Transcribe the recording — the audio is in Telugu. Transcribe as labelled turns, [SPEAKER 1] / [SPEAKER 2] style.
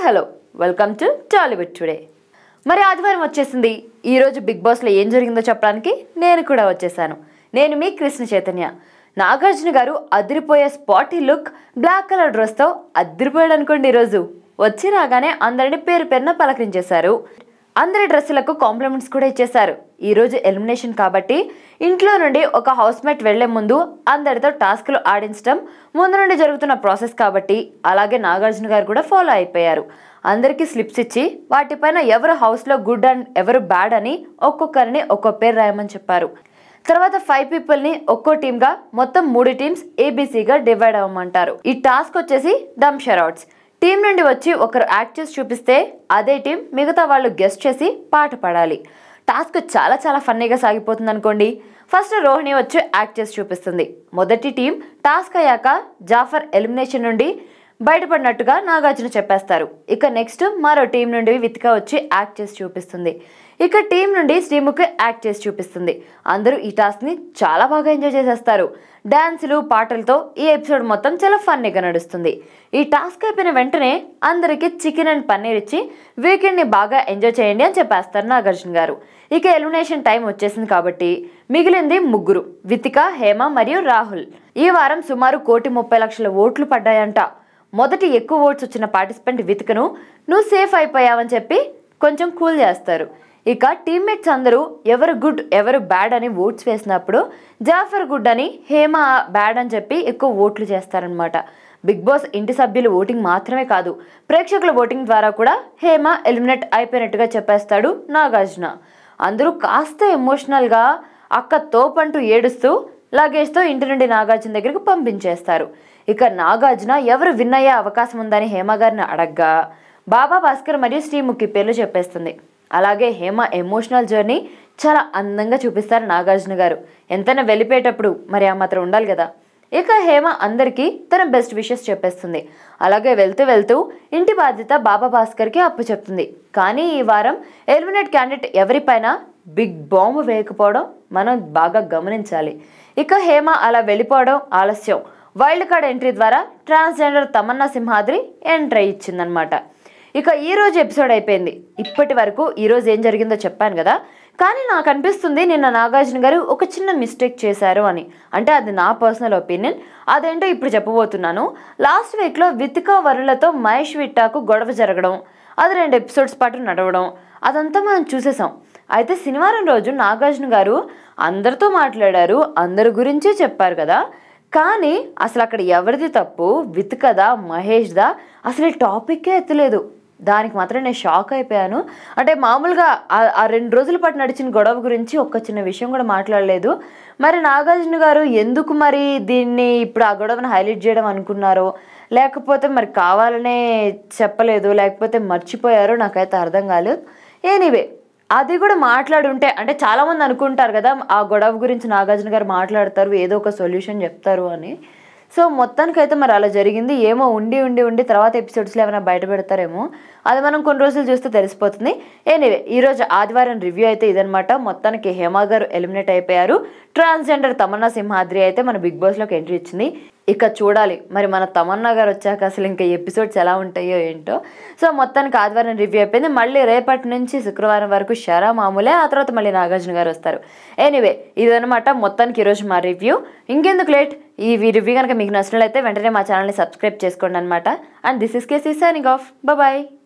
[SPEAKER 1] hello welcome to Tollywood today మరి ఆదివారం వచ్చేసింది ఈరోజు బిగ్ బాస్లో ఏం జరిగిందో చెప్పడానికి నేను కూడా వచ్చేసాను నేను మీ కృష్ణ చైతన్య నాగార్జున గారు అదిరిపోయే స్పాటీ లుక్ బ్లాక్ కలర్ డ్రెస్తో అదిరిపోయాడు అనుకోండి ఈరోజు వచ్చి రాగానే అందరిని పేరు పేరున పలకరించేశారు అందరి డ్రెస్సులకు కాంప్లిమెంట్స్ కూడా ఇచ్చేశారు ఈ రోజు ఎలిమినేషన్ కాబట్టి ఇంట్లో నుండి ఒక హౌస్ మేట్ వెళ్లే ముందు అందరితో టాస్క్లు ఆడించడం ముందు నుండి జరుగుతున్న ప్రాసెస్ కాబట్టి అలాగే నాగార్జున గారు కూడా ఫాలో అయిపోయారు అందరికీ స్లిప్స్ ఇచ్చి వాటిపైన ఎవరు హౌస్లో గుడ్ అండ్ ఎవరు బ్యాడ్ అని ఒక్కొక్కరిని ఒక్కో పేరు రాయమని చెప్పారు తర్వాత ఫైవ్ పీపుల్ని ఒక్కో టీమ్గా మొత్తం మూడు టీమ్స్ ఏబీసీగా డివైడ్ అవ్వమంటారు ఈ టాస్క్ వచ్చేసి డమ్ షరౌట్స్ టీం నుండి వచ్చి ఒకరు యాక్ట్ చేసి చూపిస్తే అదే టీం మిగతా వాళ్ళు గెస్ట్ చేసి పాట పాడాలి టాస్క్ చాలా చాలా ఫన్నీగా సాగిపోతుంది అనుకోండి ఫస్ట్ రోహిణి వచ్చి యాక్ట్ చేసి చూపిస్తుంది మొదటి టీం టాస్క్ అయ్యాక జాఫర్ ఎలిమినేషన్ నుండి బయటపడినట్టుగా నాగార్జున చెప్పేస్తారు ఇక నెక్స్ట్ మరో టీం నుండి వితిక వచ్చి యాక్ట్ చేసి చూపిస్తుంది ఇక టీం నుండి శ్రీముఖి యాక్ట్ చేసి చూపిస్తుంది అందరూ ఈ టాస్క్ని చాలా బాగా ఎంజాయ్ చేసేస్తారు డాన్సులు పాటలతో ఈ ఎపిసోడ్ మొత్తం చాలా ఫన్నీగా నడుస్తుంది ఈ టాస్క్ అయిపోయిన వెంటనే అందరికీ చికెన్ అండ్ పన్నీర్ ఇచ్చి వీకెండ్ని బాగా ఎంజాయ్ చేయండి అని చెప్పేస్తారు నాగార్జున గారు ఇక ఎలిమినేషన్ టైం వచ్చేసింది కాబట్టి మిగిలింది ముగ్గురు వితిక హేమ మరియు రాహుల్ ఈ వారం సుమారు కోటి ముప్పై లక్షల ఓట్లు పడ్డాయంట మొదటి ఎక్కువ ఓట్స్ వచ్చిన పార్టిసిపెంట్ వితికను నువ్వు సేఫ్ అయిపోయావని చెప్పి కొంచెం కూల్ చేస్తారు ఇక టీమ్మేట్స్ అందరూ ఎవరు గుడ్ ఎవరు బ్యాడ్ అని ఓట్స్ వేసినప్పుడు జాఫర్ గుడ్ అని హేమ బ్యాడ్ అని చెప్పి ఎక్కువ ఓట్లు చేస్తారనమాట బిగ్ బాస్ ఇంటి సభ్యులు ఓటింగ్ మాత్రమే కాదు ప్రేక్షకుల ఓటింగ్ ద్వారా కూడా హేమ ఎలిమినేట్ అయిపోయినట్టుగా చెప్పేస్తాడు నాగార్జున అందరూ కాస్త ఎమోషనల్గా అక్క తోపంటూ ఏడుస్తూ లగేజ్తో ఇంటి నుండి నాగార్జున దగ్గరికి పంపించేస్తారు ఇక నాగార్జున ఎవరు విన్ అయ్యే అవకాశం ఉందని హేమ గారిని అడగ్గా బాబా భాస్కర్ మరియు శ్రీముఖి పేర్లు చెప్పేస్తుంది అలాగే హేమ ఎమోషనల్ జర్నీ చాలా అందంగా చూపిస్తారు నాగార్జున గారు ఎంతైనా వెళ్ళిపోయేటప్పుడు మరి ఆ మాత్రం ఉండాలి కదా ఇక హేమ అందరికీ తన బెస్ట్ విషెస్ చెప్పేస్తుంది అలాగే వెళ్తూ వెళ్తూ ఇంటి బాధ్యత బాబా భాస్కర్కి అప్పు చెప్తుంది కానీ ఈ వారం ఎలిమినేట్ క్యాండిడేట్ ఎవరిపైన బిగ్ బాంబ్ వేయకపోవడం మనం బాగా గమనించాలి ఇక హేమ అలా వెళ్ళిపోవడం ఆలస్యం వైల్డ్ కార్డ్ ఎంట్రీ ద్వారా ట్రాన్స్జెండర్ తమన్నా సింహాద్రి ఎంట్రీ ఇచ్చిందనమాట ఇక ఈ రోజు ఎపిసోడ్ అయిపోయింది ఇప్పటి వరకు ఈ రోజు ఏం జరిగిందో చెప్పాను కదా కానీ నాకు అనిపిస్తుంది నిన్న నాగార్జున గారు ఒక చిన్న మిస్టేక్ చేశారు అని అంటే అది నా పర్సనల్ ఒపీనియన్ అదేంటో ఇప్పుడు చెప్పబోతున్నాను లాస్ట్ వీక్లో వితికా వరులతో మహేష్ విట్టాకు గొడవ జరగడం అది రెండు ఎపిసోడ్స్ పాటు నడవడం అదంతా మనం చూసేసాం అయితే శనివారం రోజు నాగార్జున గారు అందరితో మాట్లాడారు అందరి గురించి చెప్పారు కదా కానీ అసలు అక్కడ ఎవరిది తప్పు వితికదా మహేష్దా అసలు ఈ టాపిక్కే ఎత్తలేదు దానికి మాత్రం నేను షాక్ అయిపోయాను అంటే మామూలుగా ఆ- ఆ రెండు రోజుల పాటు నడిచిన గొడవ గురించి ఒక్క చిన్న విషయం కూడా మాట్లాడలేదు మరి నాగార్జున గారు ఎందుకు మరి దీన్ని ఇప్పుడు ఆ గొడవను హైలైట్ చేయడం అనుకున్నారో లేకపోతే మరి కావాలనే చెప్పలేదు లేకపోతే మర్చిపోయారో నాకైతే అర్థం కాలేదు ఎనీవే అది కూడా మాట్లాడుంటే అంటే చాలామంది అనుకుంటారు కదా ఆ గొడవ గురించి నాగార్జున గారు మాట్లాడతారు ఏదో ఒక సొల్యూషన్ చెప్తారు అని సో మొత్తానికైతే మరి అలా జరిగింది ఏమో ఉండి ఉండి ఉండి తర్వాత ఎపిసోడ్స్లో ఏమైనా బయట పెడతారేమో అది మనం కొన్ని రోజులు చూస్తే తెలిసిపోతుంది ఎనీవే ఈరోజు ఆదివారం రివ్యూ అయితే ఇదనమాట మొత్తానికి హేమ గారు ఎలిమినేట్ అయిపోయారు ట్రాన్స్జెండర్ తమన్నా సింహాద్రి అయితే మన బిగ్ బాస్లోకి ఎంట్రీ ఇచ్చింది ఇక చూడాలి మరి మన తమన్నా గారు వచ్చాక అసలు ఇంకా ఎపిసోడ్స్ ఎలా ఉంటాయో ఏంటో సో మొత్తానికి ఆదివారం రివ్యూ అయిపోయింది మళ్ళీ రేపటి నుంచి శుక్రవారం వరకు షరా మామూలే ఆ తర్వాత మళ్ళీ నాగార్జున గారు వస్తారు ఎనీవే ఇదనమాట మొత్తానికి ఈరోజు మా రివ్యూ ఇంకెందుకు లేట్ ఈ రివ్యూ కనుక మీకు నచ్చినట్లయితే వెంటనే మా ఛానల్ని సబ్స్క్రైబ్ చేసుకోండి అనమాట and this is KC signing off bye